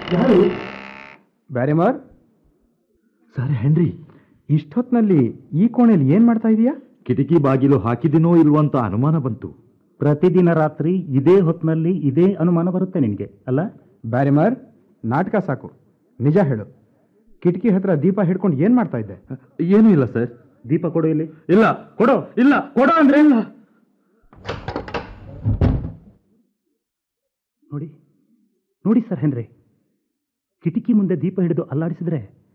ಯಾರು ಬ್ಯಾರಿಮರ್ sir henry ಇಷ್ಟೊತ್ನಲ್ಲಿ ಈ ಕೋಣೆಯಲ್ಲಿ ಏನ್ ಮಾಡ್ತಾ ಇದೀಯಾ ಕಿಟಕಿ ಬಾಗಿಲು ಹಾಕಿದಿನೋ ಇಲ್ವೋ ಅಂತ ಅನುಮಾನ ಬಂತು ಪ್ರತಿದಿನ ರಾತ್ರಿ ಇದೇ ಹೊತ್ತಿನಲ್ಲಿ ಇದೇ ಅನುಮಾನ ಬರುತ್ತೆ ನಿನಗೆ ಅಲ್ಲ ಬ್ಯಾರಿಮರ್ ನಾಟಕ ಸಾಕು ನಿಜ ಹೇಳು ಕಿಟಕಿ ಹತ್ರ ದೀಪ ಹಿಡ್ಕೊಂಡು ಏನ್ ಮಾಡ್ತಾ ಇದ್ದೆ ಏನೂ ಇಲ್ಲ ಸರ್ ದೀಪ ಕೊಡು ಇಲ್ಲಿ ಇಲ್ಲ ಕೊಡೋ ಇಲ್ಲ ಕೊಡೋ ಅಂದ್ರೆ ಇಲ್ಲ ನೋಡಿ ನೋಡಿ ಸರ್ ಹೆನ್ರಿ ಕಿಟಕಿ ಮುಂದೆ ದೀಪ ಹಿಡಿದು ಅಲ್ಲಾಡಿಸಿದ್ರೆ